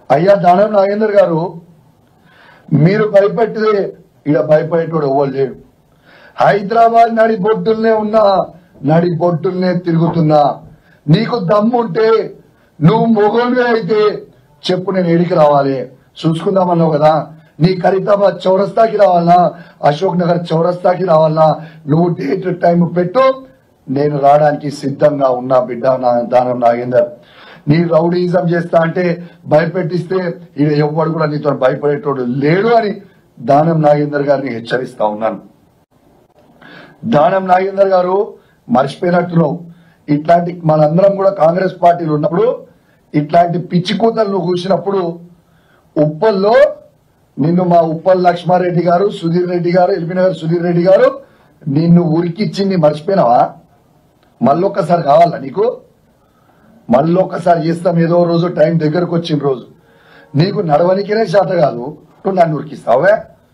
అయ్యా దానం నాగేందర్ గారు మీరు భయపెట్టితే ఇక భయపడేటోడు ఎవరు లేడు హైదరాబాద్ నడి బొడ్డుల్నే ఉన్నా నడి బొడ్డుల్నే తిరుగుతున్నా నీకు దమ్ముంటే నువ్వు మొగోనివే అయితే చెప్పు నేను ఏడికి రావాలి చూసుకుందామన్నావు కదా నీ ఖరీదాబాద్ చౌరస్తాకి రావాలనా అశోక్ నగర్ చౌరస్తాకి రావాలనా నువ్వు డేట్ టైం పెట్టు నేను రావడానికి సిద్ధంగా ఉన్నా బిడ్డ నా దానం నాగేందర్ నీ రౌడీజం చేస్తా అంటే భయపెట్టిస్తే ఇక ఎవ్వడు కూడా నీతో భయపడేటోడు లేడు అని దానం నాగేందర్ గారిని హెచ్చరిస్తా ఉన్నాను దానం నాగేందర్ గారు మర్చిపోయినట్టున్నావు ఇట్లాంటి మనందరం కూడా కాంగ్రెస్ పార్టీలు ఉన్నప్పుడు ఇట్లాంటి పిచ్చి కూతలు నువ్వు కూర్చున్నప్పుడు ఉప్పల్లో నిన్ను మా ఉప్పల్ లక్ష్మారెడ్డి గారు సుధీర్ రెడ్డి గారు ఎల్బీనగర్ సుధీర్ రెడ్డి గారు నిన్ను ఉరికిచ్చింది మర్చిపోయినావా మళ్ళొక్కసారి కావాలా నీకు మళ్ళొక్కసారి చేస్తాం ఏదో రోజు టైం దగ్గరకు వచ్చిన రోజు నీకు నడవనికినే శాత కాదు నువ్వు నన్ను ఉరికిస్తావే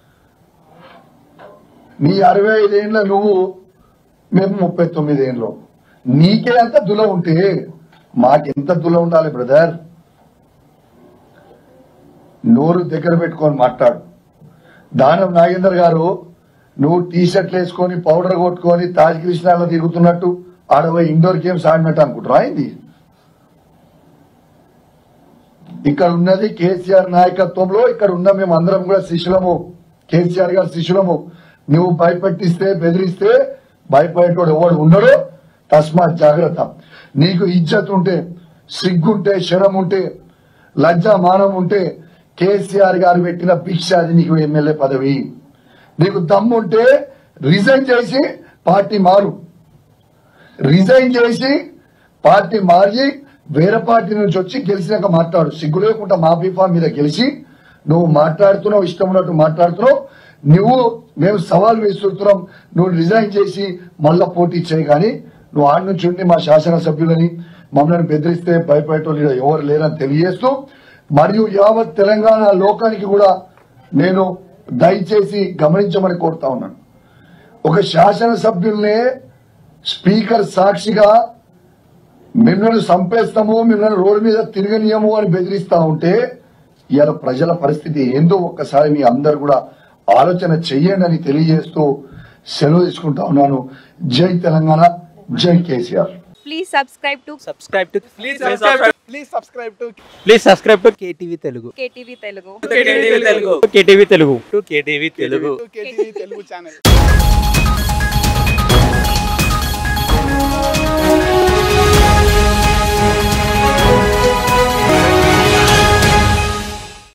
నీ అరవై ఐదేళ్ళ నువ్వు మేము ముప్పై తొమ్మిది ఏళ్ళు నీకే అంత దుల ఉంటే మాకెంత దుల ఉండాలి బ్రదర్ నోరు దగ్గర పెట్టుకొని మాట్లాడు దానం నాగేందర్ గారు నువ్వు టీ షర్ట్లు వేసుకొని పౌడర్ కొట్టుకొని తాజ్ కృష్ణాలో తిరుగుతున్నట్టు ఆడపోయి ఇండోర్ గేమ్స్ ఆడినట్టు అనుకుంటున్నా ఇది ఇక్కడ ఉన్నది కేసీఆర్ నాయకత్వంలో ఇక్కడ ఉన్న మేము అందరం కూడా శిష్యులము కేసీఆర్ గారి శిష్యులము నువ్వు భయపెట్టిస్తే బెదిరిస్తే భయపడేటోడు ఎవడు ఉండడు తస్మాత్ జాగ్రత్త నీకు ఇజ్జత్ ఉంటే సిగ్గుంటే శరం ఉంటే లజ్జ మానం ఉంటే కేసీఆర్ గారు పెట్టిన భిక్ష అది నీకు ఎమ్మెల్యే పదవి నీకు దమ్ముంటే రిజైన్ చేసి పార్టీ మారు రిజైన్ చేసి పార్టీ మారి వేరే పార్టీ నుంచి వచ్చి గెలిచినాక మాట్లాడు సిగ్గు లేకుండా మా బీఫా మీద గెలిచి నువ్వు మాట్లాడుతున్నావు ఇష్టం ఉన్నట్టు మాట్లాడుతున్నావు నువ్వు మేము సవాల్ విసురుతున్నాం నువ్వు రిజైన్ చేసి మళ్ళా పోటీ చేయి కానీ నువ్వు ఆడి నుంచి ఉండి మా శాసనసభ్యులని మమ్మల్ని బెదిరిస్తే భయపడేటోళ్ళు ఈడ ఎవరు లేరని తెలియజేస్తూ మరియు యావత్ తెలంగాణ లోకానికి కూడా నేను దయచేసి గమనించమని కోరుతా ఉన్నాను ఒక శాసనసభ్యుల్నే స్పీకర్ సాక్షిగా మిమ్మల్ని చంపేస్తాము మిమ్మల్ని రోడ్డు మీద తిరగనీయము అని బెదిరిస్తా ఉంటే ఇవాళ ప్రజల పరిస్థితి ఏందో ఒక్కసారి మీ అందరు కూడా ఆలోచన చెయ్యండి అని తెలియజేస్తూ సెలవు తీసుకుంటా ఉన్నాను జై తెలంగాణ జై KCR Please subscribe to subscribe to Please subscribe. Please subscribe to please subscribe to KTV Telugu KTV Telugu. KTV Telugu. KTV Telugu to KTV Telugu to KTV Telugu channel.